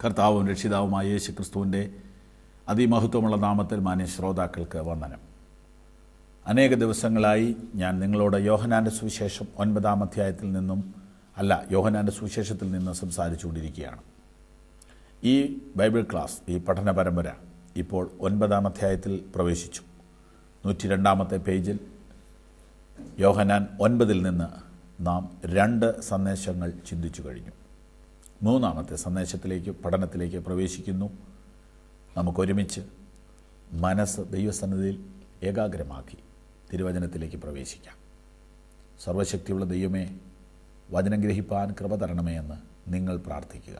കർത്താവും രക്ഷിതാവുമായ യേശു ക്രിസ്തുവിൻ്റെ അതിമഹത്വമുള്ള നാമത്തിൽ മാന്യ ശ്രോതാക്കൾക്ക് വന്ദനം അനേക ദിവസങ്ങളായി ഞാൻ നിങ്ങളോട് യോഹനാൻ്റെ സുവിശേഷം ഒൻപതാം അധ്യായത്തിൽ നിന്നും അല്ല യോഹനാൻ്റെ സുവിശേഷത്തിൽ നിന്ന് സംസാരിച്ചുകൊണ്ടിരിക്കുകയാണ് ഈ ബൈബിൾ ക്ലാസ് ഈ പഠന പരമ്പര ഇപ്പോൾ ഒൻപതാം അധ്യായത്തിൽ പ്രവേശിച്ചു നൂറ്റി രണ്ടാമത്തെ പേജിൽ യോഹനാൻ ഒൻപതിൽ നിന്ന് നാം രണ്ട് സന്ദേശങ്ങൾ ചിന്തിച്ചു കഴിഞ്ഞു മൂന്നാമത്തെ സന്ദേശത്തിലേക്ക് പഠനത്തിലേക്ക് പ്രവേശിക്കുന്നു നമുക്കൊരുമിച്ച് മനസ്സ് ദൈവസന്നിധിയിൽ ഏകാഗ്രമാക്കി തിരുവചനത്തിലേക്ക് പ്രവേശിക്കാം സർവശക്തിയുള്ള ദൈവമേ വചനം ഗ്രഹിപ്പാൻ കൃപ തരണമേ എന്ന് നിങ്ങൾ പ്രാർത്ഥിക്കുക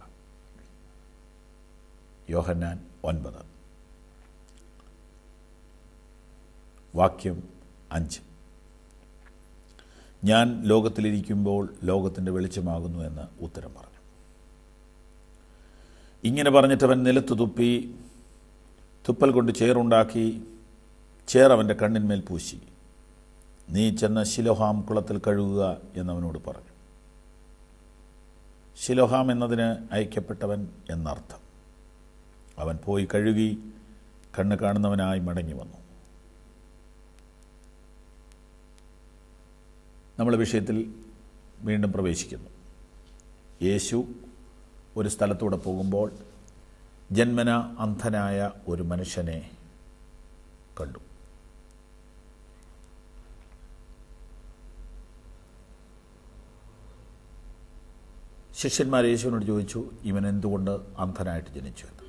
യോഹന്നാൻ ഒൻപത് വാക്യം അഞ്ച് ഞാൻ ലോകത്തിലിരിക്കുമ്പോൾ ലോകത്തിൻ്റെ വെളിച്ചമാകുന്നു എന്ന് ഉത്തരം പറഞ്ഞു ഇങ്ങനെ പറഞ്ഞിട്ടവൻ നിലത്ത് തുപ്പി തുപ്പൽ കൊണ്ട് ചേറുണ്ടാക്കി ചേർ അവൻ്റെ കണ്ണിന്മേൽ പൂശി നീ ചെന്ന് ശിലോഹാം കുളത്തിൽ കഴുകുക എന്നവനോട് പറഞ്ഞു ശിലോഹാം എന്നതിന് അയക്കപ്പെട്ടവൻ എന്നർത്ഥം അവൻ പോയി കഴുകി കണ്ണ് കാണുന്നവനായി മടങ്ങി വന്നു നമ്മൾ വിഷയത്തിൽ വീണ്ടും പ്രവേശിക്കുന്നു യേശു ഒരു സ്ഥലത്തൂടെ പോകുമ്പോൾ ജന്മന അന്ധനായ ഒരു മനുഷ്യനെ കണ്ടു ശിഷ്യന്മാർ യേശുവിനോട് ചോദിച്ചു ഇവൻ എന്തുകൊണ്ട് അന്ധനായിട്ട് ജനിച്ചു എന്ന്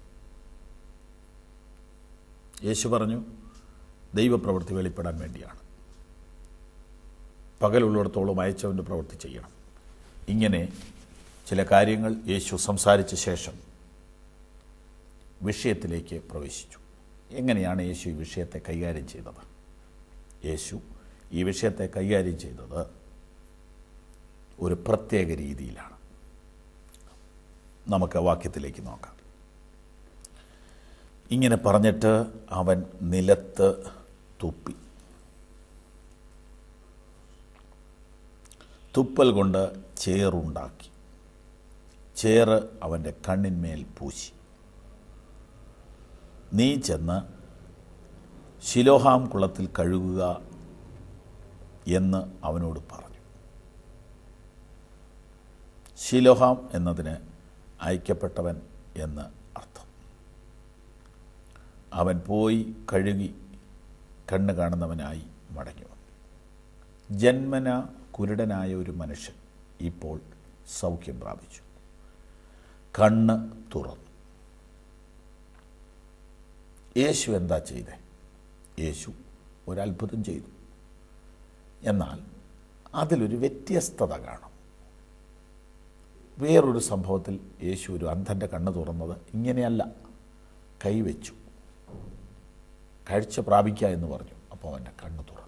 യേശു പറഞ്ഞു ദൈവപ്രവൃത്തി വെളിപ്പെടാൻ വേണ്ടിയാണ് പകലുള്ളിടത്തോളം അയച്ചവൻ്റെ പ്രവൃത്തി ചെയ്യണം ഇങ്ങനെ ചില കാര്യങ്ങൾ യേശു സംസാരിച്ച ശേഷം വിഷയത്തിലേക്ക് പ്രവേശിച്ചു എങ്ങനെയാണ് യേശു ഈ വിഷയത്തെ കൈകാര്യം ചെയ്തത് യേശു ഈ വിഷയത്തെ കൈകാര്യം ചെയ്തത് ഒരു പ്രത്യേക രീതിയിലാണ് നമുക്ക് വാക്യത്തിലേക്ക് നോക്കാം ഇങ്ങനെ പറഞ്ഞിട്ട് അവൻ നിലത്ത് തുപ്പി തുപ്പൽ കൊണ്ട് ചേറുണ്ടാക്കി ചേറ് അവൻ്റെ കണ്ണിന്മേൽ പൂശി നീ ചെന്ന് ശിലോഹാം കുളത്തിൽ കഴുകുക എന്ന് അവനോട് പറഞ്ഞു ശിലോഹാം എന്നതിന് അയക്കപ്പെട്ടവൻ എന്ന് അർത്ഥം അവൻ പോയി കഴുകി കണ്ണ് കാണുന്നവനായി മടങ്ങി വന്നു ജന്മന കുരുടനായ ഒരു മനുഷ്യൻ ഇപ്പോൾ സൗഖ്യം പ്രാപിച്ചു കണ്ണ് തുറന്നു യേശു എന്താ ചെയ്തേ യേശു ഒരത്ഭുതം ചെയ്തു എന്നാൽ അതിലൊരു വ്യത്യസ്തത കാണും വേറൊരു സംഭവത്തിൽ യേശു ഒരു അന്ധൻ്റെ കണ്ണ് തുറന്നത് ഇങ്ങനെയല്ല കൈവച്ചു കാഴ്ച പ്രാപിക്കുക എന്ന് പറഞ്ഞു അപ്പോൾ അവൻ്റെ കണ്ണ് തുറന്നു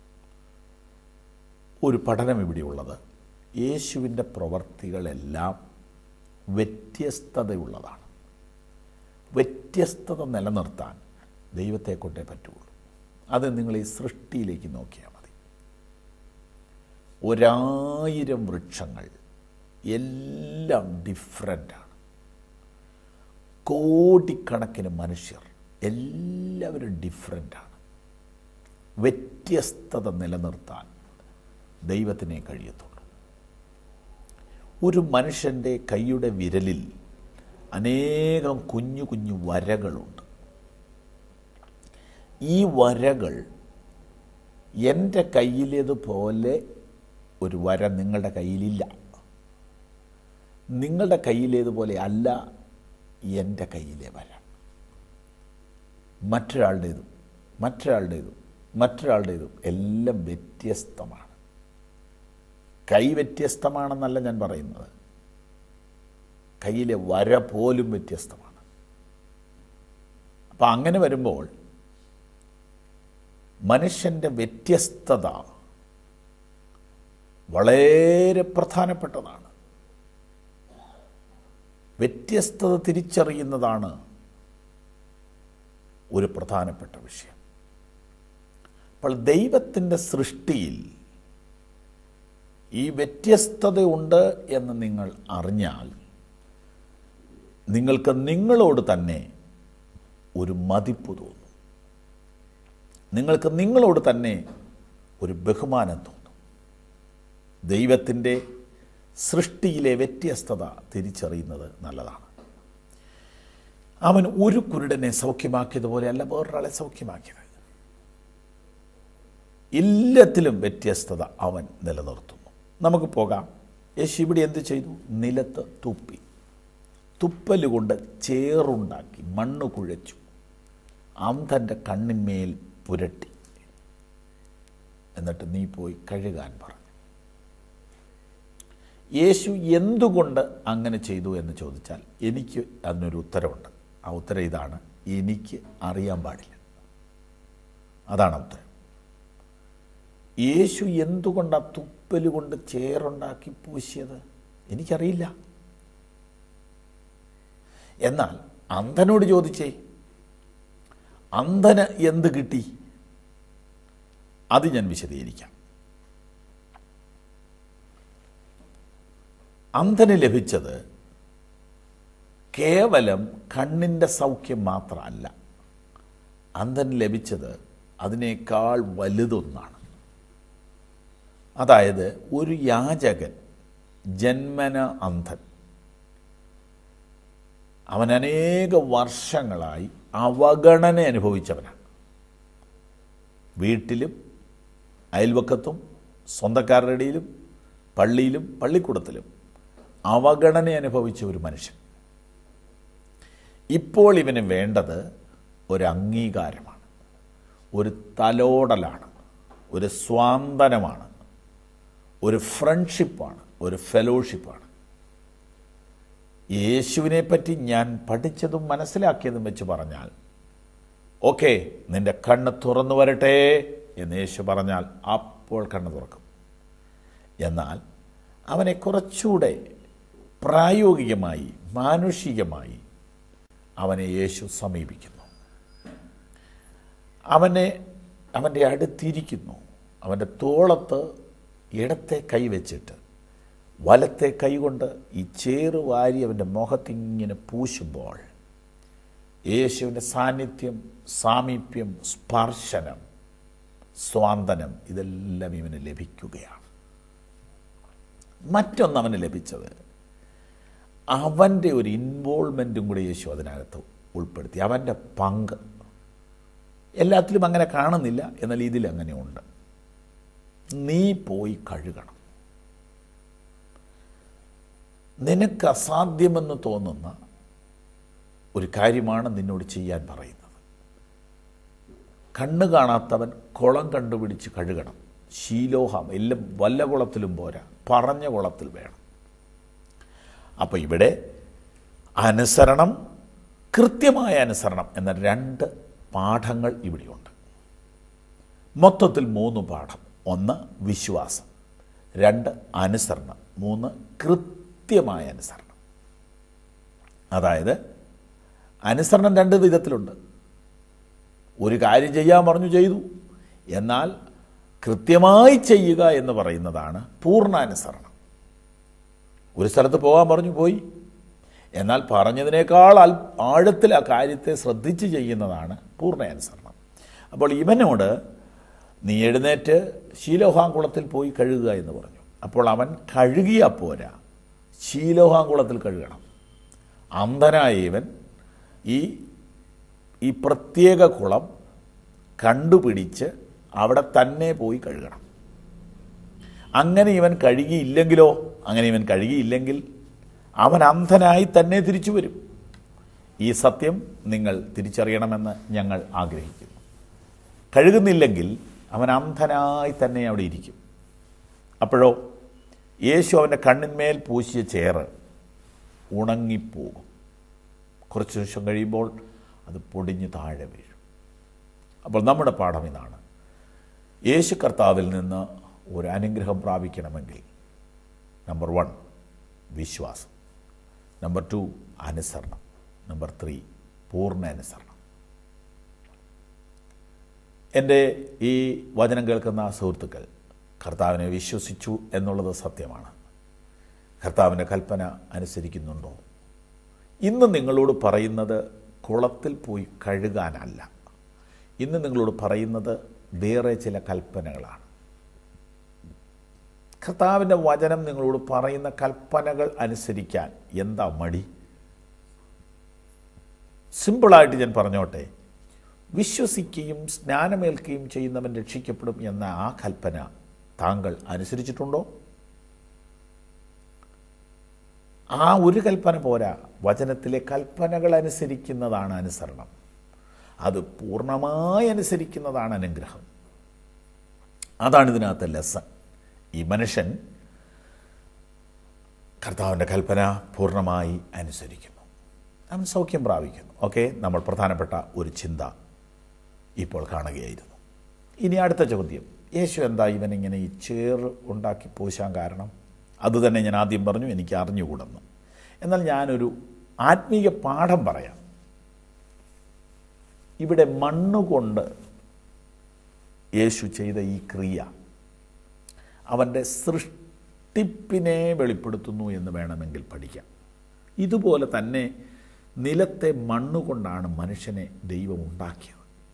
ഒരു പഠനം ഇവിടെയുള്ളത് യേശുവിൻ്റെ പ്രവർത്തികളെല്ലാം വ്യത്യസ്തതയുള്ളതാണ് വ്യത്യസ്തത നിലനിർത്താൻ ദൈവത്തെ കൊണ്ടേ പറ്റുള്ളൂ അത് നിങ്ങൾ ഈ സൃഷ്ടിയിലേക്ക് നോക്കിയാൽ മതി ഒരായിരം വൃക്ഷങ്ങൾ എല്ലാം ഡിഫറൻ്റാണ് കോടിക്കണക്കിന് മനുഷ്യർ എല്ലാവരും ഡിഫറൻ്റാണ് വ്യത്യസ്തത നിലനിർത്താൻ ദൈവത്തിനെ കഴിയത്തുള്ളൂ ഒരു മനുഷ്യൻ്റെ കൈയുടെ വിരലിൽ അനേകം കുഞ്ഞു കുഞ്ഞു വരകളുണ്ട് ഈ വരകൾ എൻ്റെ കയ്യിലേതുപോലെ ഒരു വര നിങ്ങളുടെ കയ്യിലില്ല നിങ്ങളുടെ കയ്യിലേതുപോലെ അല്ല എൻ്റെ കയ്യിലെ വര മറ്റൊരാളുടേതും മറ്റൊരാളുടേതും മറ്റൊരാളുടേതും എല്ലാം വ്യത്യസ്തമാണ് കൈ വ്യത്യസ്തമാണെന്നല്ല ഞാൻ പറയുന്നത് കയ്യിലെ വര പോലും വ്യത്യസ്തമാണ് അപ്പം അങ്ങനെ വരുമ്പോൾ മനുഷ്യൻ്റെ വ്യത്യസ്തത വളരെ പ്രധാനപ്പെട്ടതാണ് വ്യത്യസ്തത തിരിച്ചറിയുന്നതാണ് ഒരു പ്രധാനപ്പെട്ട വിഷയം അപ്പോൾ ദൈവത്തിൻ്റെ സൃഷ്ടിയിൽ ഈ വ്യത്യസ്തതയുണ്ട് എന്ന് നിങ്ങൾ അറിഞ്ഞാൽ നിങ്ങൾക്ക് നിങ്ങളോട് തന്നെ ഒരു മതിപ്പ് തോന്നും നിങ്ങൾക്ക് നിങ്ങളോട് തന്നെ ഒരു ബഹുമാനം തോന്നും ദൈവത്തിൻ്റെ സൃഷ്ടിയിലെ വ്യത്യസ്തത തിരിച്ചറിയുന്നത് നല്ലതാണ് അവൻ ഒരു കുരുടനെ സൗഖ്യമാക്കിയതുപോലെയല്ല വേറൊരാളെ സൗഖ്യമാക്കിയത് എല്ലാത്തിലും വ്യത്യസ്തത അവൻ നിലനിർത്തുന്നു നമുക്ക് പോകാം യേശു ഇവിടെ എന്ത് ചെയ്തു നിലത്ത് തുപ്പി തുപ്പലുകൊണ്ട് ചേറുണ്ടാക്കി മണ്ണ് കുഴച്ചു അന്ധൻ്റെ കണ്ണിന്മേൽ പുരട്ടി എന്നിട്ട് നീ പോയി കഴുകാൻ പറഞ്ഞു യേശു എന്തുകൊണ്ട് അങ്ങനെ ചെയ്തു എന്ന് ചോദിച്ചാൽ എനിക്ക് അതിനൊരു ഉത്തരവുണ്ട് ആ ഉത്തരം ഇതാണ് എനിക്ക് അറിയാൻ പാടില്ല അതാണ് ഉത്തരം യേശു എന്തുകൊണ്ട് ആ തുപ്പൽ കൊണ്ട് ചേറുണ്ടാക്കി പൂശിയത് എനിക്കറിയില്ല എന്നാൽ അന്ധനോട് ചോദിച്ചേ അന്ധന് എന്ത് കിട്ടി അത് ഞാൻ വിശദീകരിക്കാം അന്ധന് ലഭിച്ചത് കേവലം കണ്ണിൻ്റെ സൗഖ്യം മാത്രമല്ല അന്ധന് ലഭിച്ചത് അതിനേക്കാൾ വലുതൊന്നാണ് അതായത് ഒരു യാചകൻ ജന്മന അന്ധൻ അവൻ അനേക വർഷങ്ങളായി അവഗണന അനുഭവിച്ചവനാണ് വീട്ടിലും അയൽവക്കത്തും സ്വന്തക്കാരുടെ ഇടയിലും പള്ളിയിലും പള്ളിക്കൂടത്തിലും അവഗണന അനുഭവിച്ച ഒരു മനുഷ്യൻ ഇപ്പോൾ ഇവന് വേണ്ടത് ഒരു അംഗീകാരമാണ് ഒരു തലോടലാണ് ഒരു സ്വാന്തനമാണ് ഒരു ഫ്രണ്ട്ഷിപ്പാണ് ഒരു ഫെലോഷിപ്പാണ് യേശുവിനെ പറ്റി ഞാൻ പഠിച്ചതും മനസ്സിലാക്കിയതും വെച്ച് പറഞ്ഞാൽ ഓക്കെ നിന്റെ കണ്ണ് തുറന്നു വരട്ടെ എന്ന് യേശു പറഞ്ഞാൽ അപ്പോൾ കണ്ണ് തുറക്കും എന്നാൽ അവനെ കുറച്ചുകൂടെ പ്രായോഗികമായി മാനുഷികമായി അവനെ യേശു സമീപിക്കുന്നു അവനെ അവൻ്റെ അടുത്തിരിക്കുന്നു അവൻ്റെ തോളത്ത് ഇടത്തെ കൈ വെച്ചിട്ട് വലത്തെ കൈ കൊണ്ട് ഈ ചേറ് വാരി അവൻ്റെ മുഖത്തിങ്ങനെ പൂശുമ്പോൾ യേശുവിൻ്റെ സാന്നിധ്യം സാമീപ്യം സ്പർശനം സ്വാന്തനം ഇതെല്ലാം ഇവന് ലഭിക്കുകയാണ് മറ്റൊന്ന് അവന് ലഭിച്ചത് അവൻ്റെ ഒരു ഇൻവോൾവ്മെൻറ്റും കൂടി യേശു അതിനകത്ത് ഉൾപ്പെടുത്തി അവൻ്റെ പങ്ക് എല്ലാത്തിലും അങ്ങനെ കാണുന്നില്ല എന്നാൽ ഇതിൽ അങ്ങനെയുണ്ട് നീ പോയി കഴുകണം നിനക്ക് അസാധ്യമെന്ന് തോന്നുന്ന ഒരു കാര്യമാണ് നിന്നോട് ചെയ്യാൻ പറയുന്നത് കണ്ണ് കാണാത്തവൻ കുളം കണ്ടുപിടിച്ച് കഴുകണം ശീലോഹം എല്ലാം വല്ല കുളത്തിലും പോരാ പറഞ്ഞ കുളത്തിൽ വേണം അപ്പോൾ ഇവിടെ അനുസരണം കൃത്യമായ അനുസരണം എന്ന രണ്ട് പാഠങ്ങൾ ഇവിടെയുണ്ട് മൊത്തത്തിൽ മൂന്ന് പാഠം ഒന്ന് വിശ്വാസം രണ്ട് അനുസരണം മൂന്ന് കൃത്യമായ അനുസരണം അതായത് അനുസരണം രണ്ട് വിധത്തിലുണ്ട് ഒരു കാര്യം ചെയ്യാൻ പറഞ്ഞു ചെയ്തു എന്നാൽ കൃത്യമായി ചെയ്യുക എന്ന് പറയുന്നതാണ് പൂർണ്ണാനുസരണം ഒരു സ്ഥലത്ത് പോകാൻ പറഞ്ഞു പോയി എന്നാൽ പറഞ്ഞതിനേക്കാൾ അൽ ആഴത്തിൽ ആ കാര്യത്തെ ശ്രദ്ധിച്ച് ചെയ്യുന്നതാണ് പൂർണ്ണാനുസരണം അപ്പോൾ ഇവനോട് നീ എഴുന്നേറ്റ് ശീലോഹാങ്കുളത്തിൽ പോയി കഴുകുക എന്ന് പറഞ്ഞു അപ്പോൾ അവൻ കഴുകിയ പോരാ ശീലോഹാങ്കുളത്തിൽ കഴുകണം അന്ധനായ ഇവൻ ഈ ഈ പ്രത്യേക കുളം കണ്ടുപിടിച്ച് അവിടെ തന്നെ പോയി കഴുകണം അങ്ങനെ ഇവൻ കഴുകിയില്ലെങ്കിലോ അങ്ങനെ ഇവൻ കഴുകിയില്ലെങ്കിൽ അവൻ അന്ധനായി തന്നെ തിരിച്ചു വരും ഈ സത്യം നിങ്ങൾ തിരിച്ചറിയണമെന്ന് ഞങ്ങൾ ആഗ്രഹിക്കുന്നു കഴുകുന്നില്ലെങ്കിൽ അവൻ അന്ധനായി തന്നെ അവിടെ ഇരിക്കും അപ്പോഴോ യേശു അവൻ്റെ കണ്ണിന്മേൽ പൂശിയ ചേറ് ഉണങ്ങിപ്പോകും കുറച്ച് നിമിഷം കഴിയുമ്പോൾ അത് പൊടിഞ്ഞ് താഴെ വീഴും അപ്പോൾ നമ്മുടെ പാഠം ഇതാണ് യേശു കർത്താവിൽ നിന്ന് ഒരു അനുഗ്രഹം പ്രാപിക്കണമെങ്കിൽ നമ്പർ വൺ വിശ്വാസം നമ്പർ ടു അനുസരണം നമ്പർ ത്രീ പൂർണ്ണ അനുസരണം എൻ്റെ ഈ വചനം കേൾക്കുന്ന സുഹൃത്തുക്കൾ കർത്താവിനെ വിശ്വസിച്ചു എന്നുള്ളത് സത്യമാണ് കർത്താവിൻ്റെ കൽപ്പന അനുസരിക്കുന്നുണ്ടോ ഇന്ന് നിങ്ങളോട് പറയുന്നത് കുളത്തിൽ പോയി കഴുകാനല്ല ഇന്ന് നിങ്ങളോട് പറയുന്നത് വേറെ ചില കൽപ്പനകളാണ് കർത്താവിൻ്റെ വചനം നിങ്ങളോട് പറയുന്ന കൽപ്പനകൾ അനുസരിക്കാൻ എന്താ മടി സിമ്പിളായിട്ട് ഞാൻ പറഞ്ഞോട്ടെ വിശ്വസിക്കുകയും സ്നാനമേൽക്കുകയും ചെയ്യുന്നവൻ രക്ഷിക്കപ്പെടും എന്ന ആ കൽപ്പന താങ്കൾ അനുസരിച്ചിട്ടുണ്ടോ ആ ഒരു കൽപ്പന പോരാ വചനത്തിലെ കൽപ്പനകൾ അനുസരിക്കുന്നതാണ് അനുസരണം അത് പൂർണ്ണമായി അനുസരിക്കുന്നതാണ് അനുഗ്രഹം അതാണ് ഇതിനകത്തെ ലെസൺ ഈ മനുഷ്യൻ കർത്താവിൻ്റെ കൽപ്പന പൂർണ്ണമായി അനുസരിക്കുന്നു അവൻ സൗഖ്യം പ്രാപിക്കുന്നു ഓക്കെ നമ്മൾ പ്രധാനപ്പെട്ട ഒരു ചിന്ത ഇപ്പോൾ കാണുകയായിരുന്നു ഇനി അടുത്ത ചോദ്യം യേശു എന്താ ഇവനിങ്ങനെ ഈ ചേർ ഉണ്ടാക്കി പൂശാൻ കാരണം അതുതന്നെ ഞാൻ ആദ്യം പറഞ്ഞു എനിക്ക് അറിഞ്ഞുകൂടെന്ന് എന്നാൽ ഞാനൊരു ആത്മീയ പാഠം പറയാം ഇവിടെ മണ്ണുകൊണ്ട് യേശു ചെയ്ത ഈ ക്രിയ അവൻ്റെ സൃഷ്ടിപ്പിനെ വെളിപ്പെടുത്തുന്നു എന്ന് വേണമെങ്കിൽ പഠിക്കാം ഇതുപോലെ തന്നെ നിലത്തെ മണ്ണുകൊണ്ടാണ് മനുഷ്യനെ ദൈവം ഉണ്ടാക്കിയത്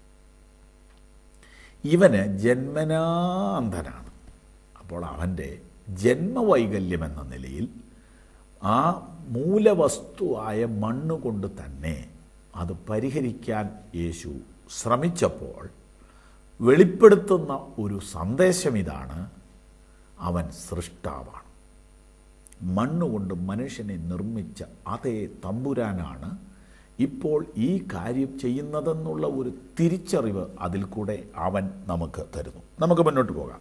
ഇവന് ജന്മനാന്ധനാണ് അപ്പോൾ അവൻ്റെ ജന്മവൈകല്യം എന്ന നിലയിൽ ആ മൂലവസ്തുവായ മണ്ണുകൊണ്ട് തന്നെ അത് പരിഹരിക്കാൻ യേശു ശ്രമിച്ചപ്പോൾ വെളിപ്പെടുത്തുന്ന ഒരു സന്ദേശം ഇതാണ് അവൻ സൃഷ്ടാവാണ് മണ്ണുകൊണ്ട് മനുഷ്യനെ നിർമ്മിച്ച അതേ തമ്പുരാനാണ് ഇപ്പോൾ ഈ കാര്യം ചെയ്യുന്നതെന്നുള്ള ഒരു തിരിച്ചറിവ് അതിൽ കൂടെ അവൻ നമുക്ക് തരുന്നു നമുക്ക് മുന്നോട്ട് പോകാം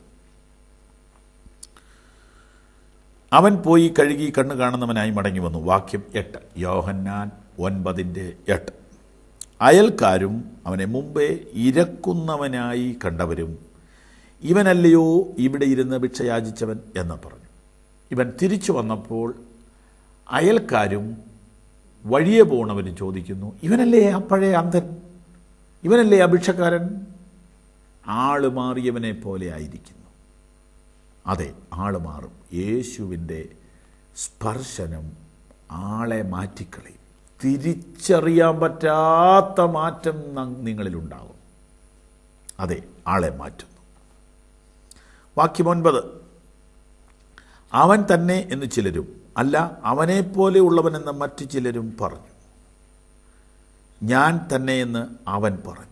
അവൻ പോയി കഴുകി കണ്ണു കാണുന്നവനായി മടങ്ങി വന്നു വാക്യം എട്ട് യോഹന്നാൻ ഒൻപതിൻ്റെ എട്ട് അയൽക്കാരും അവനെ മുമ്പേ ഇരക്കുന്നവനായി കണ്ടവരും ഇവനല്ലയോ ഇവിടെ ഇരുന്ന് ഭിക്ഷ യാചിച്ചവൻ എന്ന് പറഞ്ഞു ഇവൻ തിരിച്ചു വന്നപ്പോൾ അയൽക്കാരും വഴിയെ പോണവരും ചോദിക്കുന്നു ഇവനല്ലേ ആ പഴയ അന്ധൻ ഇവനല്ലേ ആ ഭിക്ഷക്കാരൻ ആള് മാറിയവനെ പോലെ ആയിരിക്കുന്നു അതെ ആള് മാറും യേശുവിൻ്റെ സ്പർശനം ആളെ മാറ്റിക്കളയും തിരിച്ചറിയാൻ പറ്റാത്ത മാറ്റം ന- നിങ്ങളിലുണ്ടാകും അതെ ആളെ മാറ്റുന്നു വാക്യം ഒൻപത് അവൻ തന്നെ എന്ന് ചിലരും അല്ല അവനെപ്പോലെ ഉള്ളവനെന്ന് മറ്റു ചിലരും പറഞ്ഞു ഞാൻ തന്നെ എന്ന് അവൻ പറഞ്ഞു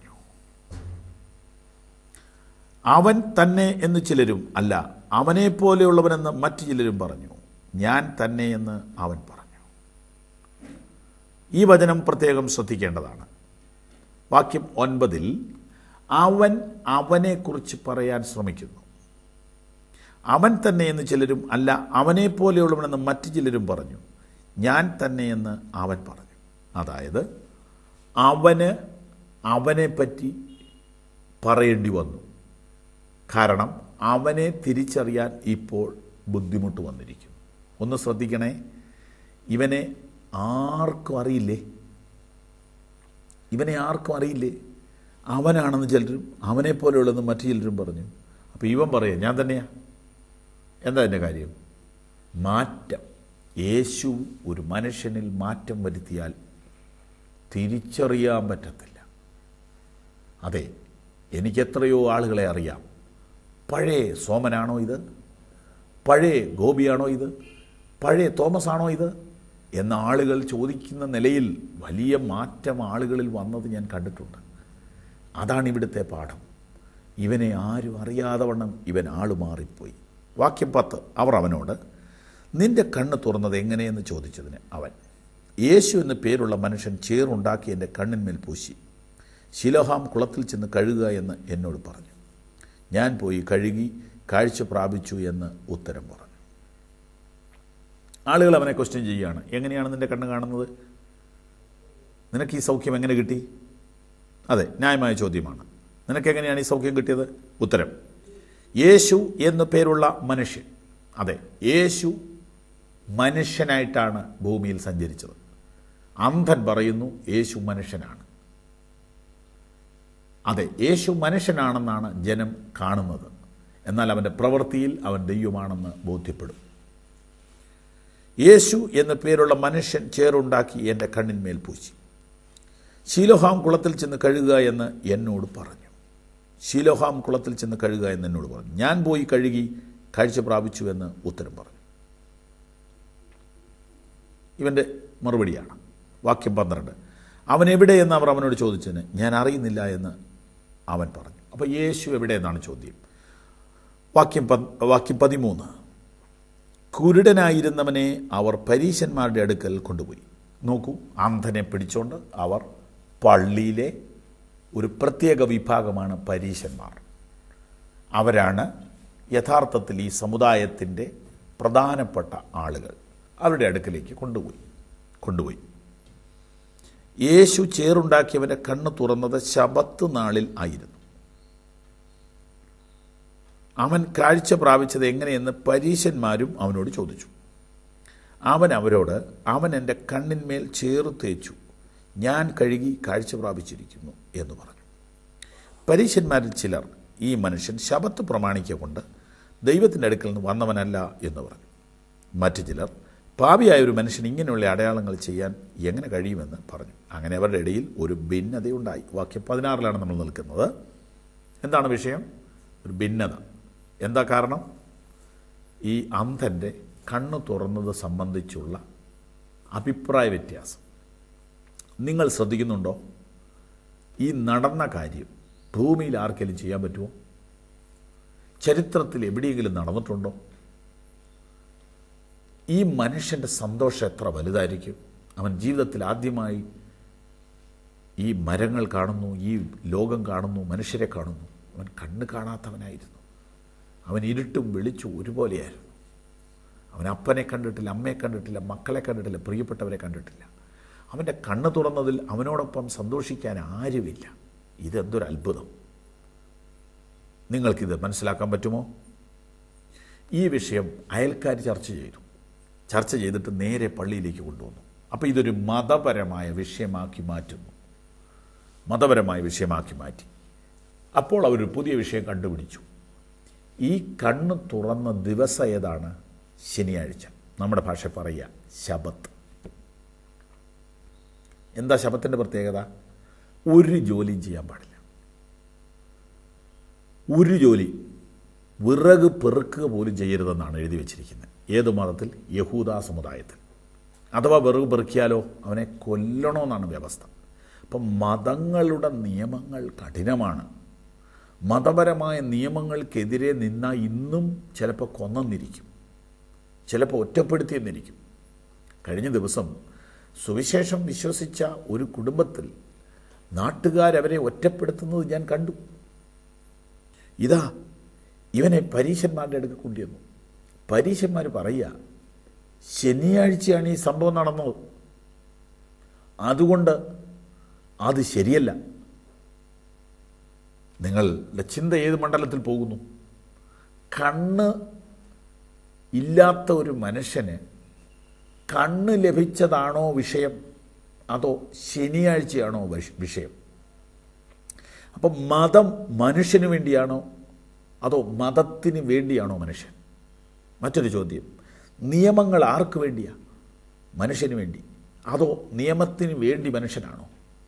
അവൻ തന്നെ എന്ന് ചിലരും അല്ല അവനെപ്പോലെയുള്ളവനെന്ന് മറ്റു ചിലരും പറഞ്ഞു ഞാൻ തന്നെ എന്ന് അവൻ പറഞ്ഞു ഈ വചനം പ്രത്യേകം ശ്രദ്ധിക്കേണ്ടതാണ് വാക്യം ഒൻപതിൽ അവൻ അവനെക്കുറിച്ച് പറയാൻ ശ്രമിക്കുന്നു അവൻ തന്നെ എന്ന് ചിലരും അല്ല അവനെപ്പോലെയുള്ളവനെന്ന് മറ്റു ചിലരും പറഞ്ഞു ഞാൻ തന്നെ എന്ന് അവൻ പറഞ്ഞു അതായത് അവന് അവനെപ്പറ്റി പറയേണ്ടി വന്നു കാരണം അവനെ തിരിച്ചറിയാൻ ഇപ്പോൾ ബുദ്ധിമുട്ട് വന്നിരിക്കുന്നു ഒന്ന് ശ്രദ്ധിക്കണേ ഇവനെ ആർക്കും അറിയില്ലേ ഇവനെ ആർക്കും അറിയില്ലേ അവനാണെന്ന് ചിലരും അവനെ പോലെയുള്ളതെന്ന് മറ്റു ചിലരും പറഞ്ഞു അപ്പോൾ ഇവൻ പറയാം ഞാൻ തന്നെയാ എന്താ എൻ്റെ കാര്യം മാറ്റം യേശു ഒരു മനുഷ്യനിൽ മാറ്റം വരുത്തിയാൽ തിരിച്ചറിയാൻ പറ്റത്തില്ല അതെ എനിക്കെത്രയോ ആളുകളെ അറിയാം പഴയ സോമനാണോ ഇത് പഴയ ഗോപിയാണോ ഇത് പഴയ തോമസ് ആണോ ഇത് എന്ന ആളുകൾ ചോദിക്കുന്ന നിലയിൽ വലിയ മാറ്റം ആളുകളിൽ വന്നത് ഞാൻ കണ്ടിട്ടുണ്ട് അതാണ് ഇവിടുത്തെ പാഠം ഇവനെ ആരും അറിയാതെ വണ്ണം ഇവൻ ആള് മാറിപ്പോയി വാക്യം പത്ത് അവർ അവനോട് നിന്റെ കണ്ണ് തുറന്നത് എങ്ങനെയെന്ന് ചോദിച്ചതിന് അവൻ യേശു എന്ന പേരുള്ള മനുഷ്യൻ ചേറുണ്ടാക്കി എൻ്റെ കണ്ണിന്മേൽ പൂശി ശിലോഹാം കുളത്തിൽ ചെന്ന് കഴുകുക എന്ന് എന്നോട് പറഞ്ഞു ഞാൻ പോയി കഴുകി കാഴ്ച പ്രാപിച്ചു എന്ന് ഉത്തരം പറഞ്ഞു ആളുകൾ അവനെ ക്വസ്റ്റ്യൻ ചെയ്യുകയാണ് എങ്ങനെയാണ് നിന്റെ കണ്ണ് കാണുന്നത് നിനക്ക് ഈ സൗഖ്യം എങ്ങനെ കിട്ടി അതെ ന്യായമായ ചോദ്യമാണ് നിനക്ക് എങ്ങനെയാണ് ഈ സൗഖ്യം കിട്ടിയത് ഉത്തരം യേശു എന്നു പേരുള്ള മനുഷ്യൻ അതെ യേശു മനുഷ്യനായിട്ടാണ് ഭൂമിയിൽ സഞ്ചരിച്ചത് അന്ധൻ പറയുന്നു യേശു മനുഷ്യനാണ് അതെ യേശു മനുഷ്യനാണെന്നാണ് ജനം കാണുന്നത് എന്നാൽ അവൻ്റെ പ്രവൃത്തിയിൽ അവൻ ദൈവമാണെന്ന് ബോധ്യപ്പെടും യേശു എന്ന പേരുള്ള മനുഷ്യൻ ചേറുണ്ടാക്കി എൻ്റെ കണ്ണിന്മേൽ പൂശി ശീലോഹാം കുളത്തിൽ ചെന്ന് കഴുകുക എന്ന് എന്നോട് പറഞ്ഞു ശീലോഹാം കുളത്തിൽ ചെന്ന് കഴുകുക എന്ന് എന്നോട് പറഞ്ഞു ഞാൻ പോയി കഴുകി കാഴ്ച പ്രാപിച്ചു എന്ന് ഉത്തരം പറഞ്ഞു ഇവൻ്റെ മറുപടിയാണ് വാക്യം പന്ത്രണ്ട് അവൻ എവിടെ എന്ന് അവർ അവനോട് ചോദിച്ചതിന് ഞാൻ അറിയുന്നില്ല എന്ന് അവൻ പറഞ്ഞു അപ്പോൾ യേശു എവിടെ എന്നാണ് ചോദ്യം വാക്യം പ വാക്യം പതിമൂന്ന് കുരുടനായിരുന്നവനെ അവർ പരീശന്മാരുടെ അടുക്കൽ കൊണ്ടുപോയി നോക്കൂ അന്ധനെ പിടിച്ചോണ്ട് അവർ പള്ളിയിലെ ഒരു പ്രത്യേക വിഭാഗമാണ് പരീശന്മാർ അവരാണ് യഥാർത്ഥത്തിൽ ഈ സമുദായത്തിൻ്റെ പ്രധാനപ്പെട്ട ആളുകൾ അവരുടെ അടുക്കലേക്ക് കൊണ്ടുപോയി കൊണ്ടുപോയി യേശു ചേറുണ്ടാക്കിയവൻ്റെ കണ്ണ് തുറന്നത് ശബത്ത് നാളിൽ ആയിരുന്നു അവൻ കാഴ്ച പ്രാപിച്ചത് എങ്ങനെയെന്ന് പരീശന്മാരും അവനോട് ചോദിച്ചു അവൻ അവരോട് അവൻ എൻ്റെ കണ്ണിന്മേൽ ചേറ് തേച്ചു ഞാൻ കഴുകി കാഴ്ച പ്രാപിച്ചിരിക്കുന്നു എന്ന് പറഞ്ഞു പരീശന്മാരിൽ ചിലർ ഈ മനുഷ്യൻ ശബത്ത് പ്രമാണിക്കൊണ്ട് ദൈവത്തിൻ്റെ അടുക്കൽ നിന്ന് വന്നവനല്ല എന്ന് പറഞ്ഞു മറ്റു ചിലർ പാപിയായ ഒരു മനുഷ്യൻ ഇങ്ങനെയുള്ള അടയാളങ്ങൾ ചെയ്യാൻ എങ്ങനെ കഴിയുമെന്ന് പറഞ്ഞു അങ്ങനെ അവരുടെ ഇടയിൽ ഒരു ഭിന്നതയുണ്ടായി വാക്യം പതിനാറിലാണ് നമ്മൾ നിൽക്കുന്നത് എന്താണ് വിഷയം ഒരു ഭിന്നത എന്താ കാരണം ഈ അന്ധൻ്റെ കണ്ണ് തുറന്നത് സംബന്ധിച്ചുള്ള അഭിപ്രായ വ്യത്യാസം നിങ്ങൾ ശ്രദ്ധിക്കുന്നുണ്ടോ ഈ നടന്ന കാര്യം ഭൂമിയിൽ ആർക്കെങ്കിലും ചെയ്യാൻ പറ്റുമോ ചരിത്രത്തിൽ എവിടെയെങ്കിലും നടന്നിട്ടുണ്ടോ ഈ മനുഷ്യൻ്റെ സന്തോഷം എത്ര വലുതായിരിക്കും അവൻ ജീവിതത്തിൽ ആദ്യമായി ഈ മരങ്ങൾ കാണുന്നു ഈ ലോകം കാണുന്നു മനുഷ്യരെ കാണുന്നു അവൻ കണ്ണ് കാണാത്തവനായിരുന്നു അവൻ ഇരുട്ടും വെളിച്ചും ഒരുപോലെയായിരുന്നു അവൻ അപ്പനെ കണ്ടിട്ടില്ല അമ്മയെ കണ്ടിട്ടില്ല മക്കളെ കണ്ടിട്ടില്ല പ്രിയപ്പെട്ടവരെ കണ്ടിട്ടില്ല അവൻ്റെ കണ്ണ് തുറന്നതിൽ അവനോടൊപ്പം സന്തോഷിക്കാൻ ആരുമില്ല ഇതെന്തൊരു അത്ഭുതം നിങ്ങൾക്കിത് മനസ്സിലാക്കാൻ പറ്റുമോ ഈ വിഷയം അയൽക്കാർ ചർച്ച ചെയ്തു ചർച്ച ചെയ്തിട്ട് നേരെ പള്ളിയിലേക്ക് കൊണ്ടുവന്നു അപ്പോൾ ഇതൊരു മതപരമായ വിഷയമാക്കി മാറ്റുന്നു മതപരമായ വിഷയമാക്കി മാറ്റി അപ്പോൾ അവരൊരു പുതിയ വിഷയം കണ്ടുപിടിച്ചു ഈ കണ്ണ് തുറന്ന ദിവസം ഏതാണ് ശനിയാഴ്ച നമ്മുടെ ഭാഷ പറയുക ശബത്ത് എന്താ ശബത്തിൻ്റെ പ്രത്യേകത ഒരു ജോലിയും ചെയ്യാൻ പാടില്ല ഒരു ജോലി വിറക് പെറുക്കുക പോലും ചെയ്യരുതെന്നാണ് എഴുതി വച്ചിരിക്കുന്നത് ഏത് മതത്തിൽ യഹൂദ സമുദായത്തിൽ അഥവാ വിറക് പെറുക്കിയാലോ അവനെ കൊല്ലണമെന്നാണ് വ്യവസ്ഥ അപ്പം മതങ്ങളുടെ നിയമങ്ങൾ കഠിനമാണ് മതപരമായ നിയമങ്ങൾക്കെതിരെ നിന്ന ഇന്നും ചിലപ്പോൾ കൊന്നെന്നിരിക്കും ചിലപ്പോൾ ഒറ്റപ്പെടുത്തിയെന്നിരിക്കും കഴിഞ്ഞ ദിവസം സുവിശേഷം വിശ്വസിച്ച ഒരു കുടുംബത്തിൽ നാട്ടുകാരവരെ ഒറ്റപ്പെടുത്തുന്നത് ഞാൻ കണ്ടു ഇതാ ഇവനെ പരീശന്മാരുടെ അടുക്ക് കൊണ്ടുവന്നു പരീശന്മാർ പറയുക ശനിയാഴ്ചയാണ് ഈ സംഭവം നടന്നത് അതുകൊണ്ട് അത് ശരിയല്ല നിങ്ങളുടെ ചിന്ത ഏത് മണ്ഡലത്തിൽ പോകുന്നു കണ്ണ് ഇല്ലാത്ത ഒരു മനുഷ്യന് കണ്ണ് ലഭിച്ചതാണോ വിഷയം അതോ ശനിയാഴ്ചയാണോ വിഷ- വിഷയം അപ്പം മതം മനുഷ്യന് വേണ്ടിയാണോ അതോ മതത്തിന് വേണ്ടിയാണോ മനുഷ്യൻ മറ്റൊരു ചോദ്യം നിയമങ്ങൾ ആർക്ക് വേണ്ടിയാ മനുഷ്യന് വേണ്ടി അതോ നിയമത്തിന് വേണ്ടി മനുഷ്യനാണോ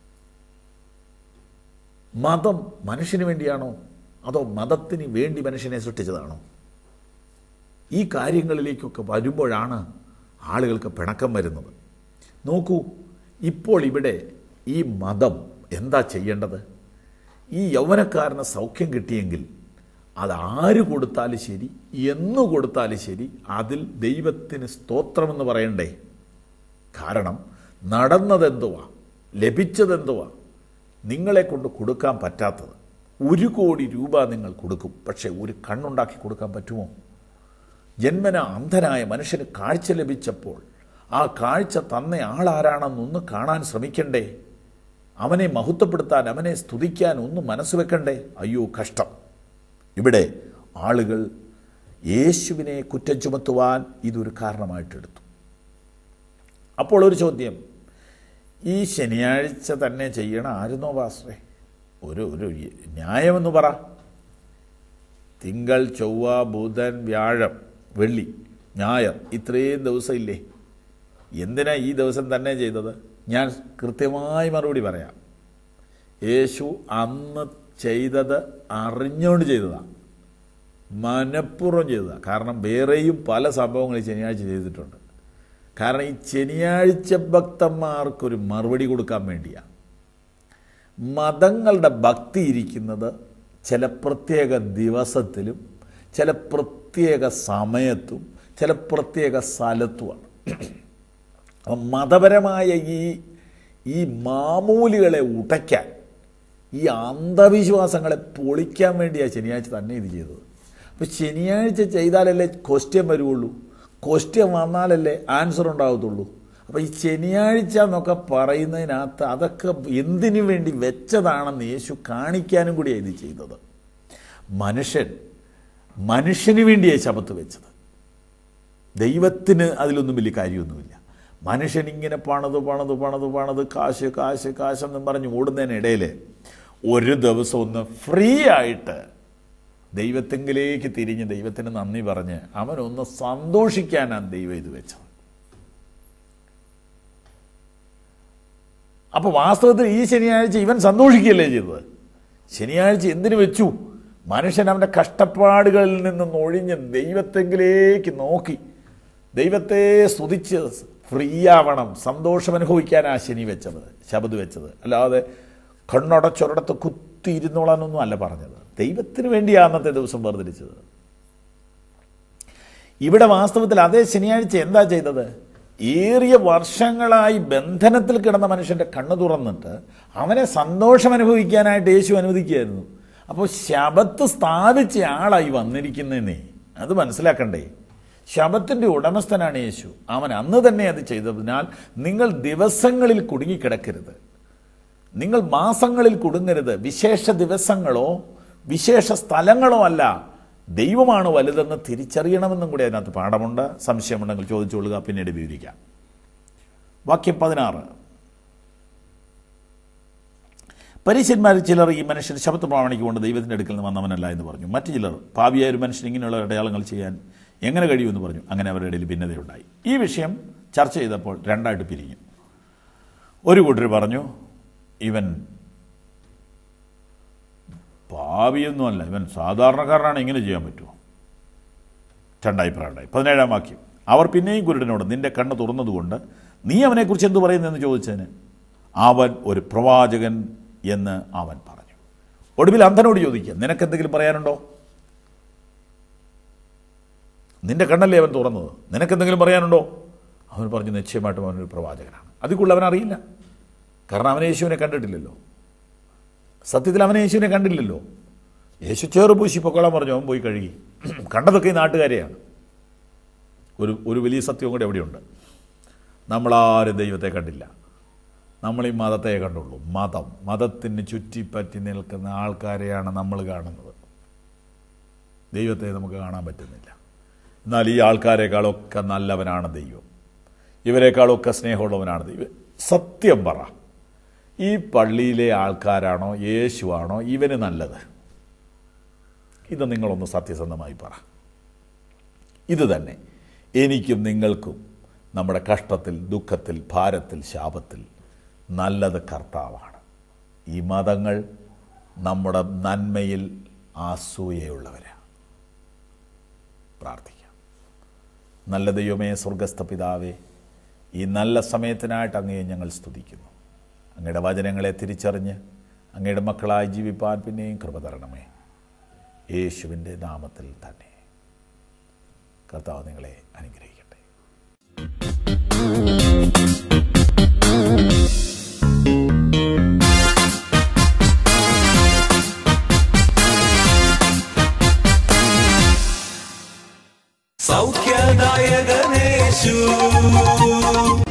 മതം മനുഷ്യന് വേണ്ടിയാണോ അതോ മതത്തിന് വേണ്ടി മനുഷ്യനെ സൃഷ്ടിച്ചതാണോ ഈ കാര്യങ്ങളിലേക്കൊക്കെ വരുമ്പോഴാണ് ആളുകൾക്ക് പിണക്കം വരുന്നത് നോക്കൂ ഇപ്പോൾ ഇവിടെ ഈ മതം എന്താ ചെയ്യേണ്ടത് ഈ യൗവനക്കാരന് സൗഖ്യം കിട്ടിയെങ്കിൽ അത് ആര് കൊടുത്താലും ശരി എന്ന് കൊടുത്താലും ശരി അതിൽ ദൈവത്തിന് സ്തോത്രമെന്ന് പറയണ്ടേ കാരണം നടന്നതെന്തുവാ ലഭിച്ചതെന്തുവാ നിങ്ങളെ കൊണ്ട് കൊടുക്കാൻ പറ്റാത്തത് ഒരു കോടി രൂപ നിങ്ങൾ കൊടുക്കും പക്ഷേ ഒരു കണ്ണുണ്ടാക്കി കൊടുക്കാൻ പറ്റുമോ ജന്മന അന്ധനായ മനുഷ്യന് കാഴ്ച ലഭിച്ചപ്പോൾ ആ കാഴ്ച തന്ന ആളാരാണെന്നൊന്ന് കാണാൻ ശ്രമിക്കണ്ടേ അവനെ മഹത്വപ്പെടുത്താൻ അവനെ സ്തുതിക്കാൻ ഒന്ന് മനസ്സ് വെക്കണ്ടേ അയ്യോ കഷ്ടം ഇവിടെ ആളുകൾ യേശുവിനെ കുറ്റം ചുമത്തുവാൻ ഇതൊരു കാരണമായിട്ടെടുത്തു അപ്പോൾ ഒരു ചോദ്യം ഈ ശനിയാഴ്ച തന്നെ ചെയ്യണം ആയിരുന്നോ പാസ്റ്ററെ ഒരു ഒരു ന്യായമെന്ന് പറ തിങ്കൾ ചൊവ്വ ബുധൻ വ്യാഴം വെള്ളി ഞായർ ഇത്രയും ദിവസം ഇല്ലേ എന്തിനാ ഈ ദിവസം തന്നെ ചെയ്തത് ഞാൻ കൃത്യമായി മറുപടി പറയാം യേശു അന്ന് ചെയ്തത് അറിഞ്ഞുകൊണ്ട് ചെയ്തതാണ് മനഃപൂർവ്വം ചെയ്തതാണ് കാരണം വേറെയും പല സംഭവങ്ങൾ ഈ ശനിയാഴ്ച ചെയ്തിട്ടുണ്ട് കാരണം ഈ ശനിയാഴ്ച ഭക്തന്മാർക്കൊരു മറുപടി കൊടുക്കാൻ വേണ്ടിയാണ് മതങ്ങളുടെ ഭക്തി ഇരിക്കുന്നത് ചില പ്രത്യേക ദിവസത്തിലും ചില പ്രത്യേക സമയത്തും ചില പ്രത്യേക സ്ഥലത്തുമാണ് അപ്പം മതപരമായ ഈ ഈ മാമൂലികളെ ഉടയ്ക്കാൻ ഈ അന്ധവിശ്വാസങ്ങളെ പൊളിക്കാൻ വേണ്ടിയാണ് ശനിയാഴ്ച തന്നെ ഇത് ചെയ്തത് അപ്പോൾ ശനിയാഴ്ച ചെയ്താലല്ലേ ക്വസ്റ്റ്യൻ വരുള്ളൂ ക്വസ്റ്റ്യൻ വന്നാലല്ലേ ആൻസർ ഉണ്ടാകത്തുള്ളൂ അപ്പോൾ ഈ ശനിയാഴ്ച എന്നൊക്കെ പറയുന്നതിനകത്ത് അതൊക്കെ എന്തിനു വേണ്ടി വെച്ചതാണെന്ന് യേശു കാണിക്കാനും കൂടിയാണ് ഇത് ചെയ്തത് മനുഷ്യൻ മനുഷ്യന് വേണ്ടിയാണ് ശബത്ത് വെച്ചത് ദൈവത്തിന് അതിലൊന്നും വലിയ കാര്യമൊന്നുമില്ല മനുഷ്യൻ ഇങ്ങനെ പണത് പണത് പണത് പണത് കാശ് കാശ് കാശെന്നും പറഞ്ഞ് ഓടുന്നതിനിടയിൽ ഒരു ദിവസം ഒന്ന് ഫ്രീ ആയിട്ട് ദൈവത്തെങ്കിലേക്ക് തിരിഞ്ഞ് ദൈവത്തിന് നന്ദി പറഞ്ഞ് അവനൊന്ന് സന്തോഷിക്കാനാണ് ദൈവം ഇത് വെച്ചത് അപ്പോൾ വാസ്തവത്തിൽ ഈ ശനിയാഴ്ച ഇവൻ സന്തോഷിക്കുകയല്ലേ ചെയ്തത് ശനിയാഴ്ച എന്തിനു വെച്ചു മനുഷ്യൻ അവൻ്റെ കഷ്ടപ്പാടുകളിൽ നിന്ന് ഒഴിഞ്ഞ് ദൈവത്തെങ്കിലേക്ക് നോക്കി ദൈവത്തെ സ്തുതിച്ച് ഫ്രീ ആവണം സന്തോഷം അനുഭവിക്കാനാ ശനി വെച്ചത് ശബദ് വെച്ചത് അല്ലാതെ കണ്ണടച്ചൊരിടത്ത് കുത്തി ഇരുന്നോളാനൊന്നും അല്ല പറഞ്ഞത് ദൈവത്തിന് വേണ്ടിയാണ് അന്നത്തെ ദിവസം വേർതിരിച്ചത് ഇവിടെ വാസ്തവത്തിൽ അതേ ശനിയാഴ്ച എന്താ ചെയ്തത് ഏറിയ വർഷങ്ങളായി ബന്ധനത്തിൽ കിടന്ന മനുഷ്യന്റെ കണ്ണു തുറന്നിട്ട് അവനെ സന്തോഷം അനുഭവിക്കാനായിട്ട് യേശു അനുവദിക്കുകയായിരുന്നു അപ്പോൾ ശബത്ത് സ്ഥാപിച്ച ആളായി വന്നിരിക്കുന്നതേ അത് മനസ്സിലാക്കണ്ടേ ശബത്തിന്റെ ഉടമസ്ഥനാണ് യേശു അവൻ അന്ന് തന്നെ അത് ചെയ്തതിനാൽ നിങ്ങൾ ദിവസങ്ങളിൽ കുടുങ്ങിക്കിടക്കരുത് നിങ്ങൾ മാസങ്ങളിൽ കുടുങ്ങരുത് വിശേഷ ദിവസങ്ങളോ വിശേഷ സ്ഥലങ്ങളോ അല്ല ദൈവമാണ് വലുതെന്ന് തിരിച്ചറിയണമെന്നും കൂടി അതിനകത്ത് പാഠമുണ്ട് സംശയമുണ്ടെങ്കിൽ ചോദിച്ചുകൊള്ളുക പിന്നീട് വിവരിക്കാം വാക്യം പതിനാറ് പരീശന്മാരിൽ ചിലർ ഈ മനുഷ്യൻ ശബ്ദ പ്രമാണിക്കൊണ്ട് ദൈവത്തിൻ്റെ അടുക്കൽ നിന്ന് വന്നവനല്ല എന്ന് പറഞ്ഞു മറ്റു ചിലർ ഭാവിയായ ഒരു മനുഷ്യൻ ഇങ്ങനെയുള്ള അടയാളങ്ങൾ ചെയ്യാൻ എങ്ങനെ കഴിയുമെന്ന് പറഞ്ഞു അങ്ങനെ അവരുടെ ഇടയിൽ ഭിന്നതയുണ്ടായി ഈ വിഷയം ചർച്ച ചെയ്തപ്പോൾ രണ്ടായിട്ട് പിരിഞ്ഞു ഒരു കൂട്ടർ പറഞ്ഞു ഇവൻ ഭാവിയൊന്നുമല്ല ഇവൻ സാധാരണക്കാരനാണ് ഇങ്ങനെ ചെയ്യാൻ പറ്റുമോ രണ്ടഭിപ്രായം ഉണ്ടായി പതിനേഴാം വാക്യം അവർ പിന്നെയും കുരുടനോട് നിന്റെ കണ്ണ് തുറന്നതുകൊണ്ട് നീ അവനെക്കുറിച്ച് എന്ത് പറയുന്നതെന്ന് ചോദിച്ചതിന് അവൻ ഒരു പ്രവാചകൻ എന്ന് അവൻ പറഞ്ഞു ഒടുവിൽ അന്ധനോട് ചോദിക്കുക നിനക്കെന്തെങ്കിലും പറയാനുണ്ടോ നിന്റെ കണ്ണല്ലേ അവൻ തുറന്നത് നിനക്കെന്തെങ്കിലും പറയാനുണ്ടോ അവൻ പറഞ്ഞു നിശ്ചയമായിട്ടും അവനൊരു പ്രവാചകനാണ് അതിക്കുള്ള അവൻ അറിയില്ല കാരണം അവൻ യേശുവിനെ കണ്ടിട്ടില്ലല്ലോ സത്യത്തിൽ അവൻ യേശുവിനെ കണ്ടില്ലല്ലോ യേശു ചേറ് പൂശി പൊക്കോളാൻ പറഞ്ഞു അവൻ പോയി കഴുകി കണ്ടതൊക്കെ ഈ നാട്ടുകാരെയാണ് ഒരു ഒരു വലിയ സത്യം കൂടെ എവിടെയുണ്ട് നമ്മളാരും ദൈവത്തെ കണ്ടില്ല നമ്മൾ ഈ മതത്തെ കണ്ടുള്ളൂ മതം മതത്തിന് ചുറ്റിപ്പറ്റി നിൽക്കുന്ന ആൾക്കാരെയാണ് നമ്മൾ കാണുന്നത് ദൈവത്തെ നമുക്ക് കാണാൻ പറ്റുന്നില്ല എന്നാൽ ഈ ആൾക്കാരെക്കാളൊക്കെ നല്ലവനാണ് ദൈവം ഇവരെക്കാളൊക്കെ സ്നേഹമുള്ളവനാണ് ദൈവം സത്യം പറ ഈ പള്ളിയിലെ ആൾക്കാരാണോ യേശുവാണോ ഇവന് നല്ലത് ഇത് നിങ്ങളൊന്ന് സത്യസന്ധമായി പറ ഇത് തന്നെ എനിക്കും നിങ്ങൾക്കും നമ്മുടെ കഷ്ടത്തിൽ ദുഃഖത്തിൽ ഭാരത്തിൽ ശാപത്തിൽ നല്ലത് കർത്താവാണ് ഈ മതങ്ങൾ നമ്മുടെ നന്മയിൽ ആസൂയയുള്ളവരാണ് പ്രാർത്ഥിക്കാം നല്ല ദൈവമേ സ്വർഗസ്ഥ പിതാവേ ഈ നല്ല സമയത്തിനായിട്ട് അങ്ങയെ ഞങ്ങൾ സ്തുതിക്കുന്നു അങ്ങയുടെ വചനങ്ങളെ തിരിച്ചറിഞ്ഞ് അങ്ങയുടെ മക്കളായി ജീവിപ്പാൻ പിന്നെയും കൃപ തരണമേ യേശുവിൻ്റെ നാമത്തിൽ തന്നെ കർത്താവ് നിങ്ങളെ അനുഗ്രഹിക്കട്ടെ സൗഖ്യദായകനേശു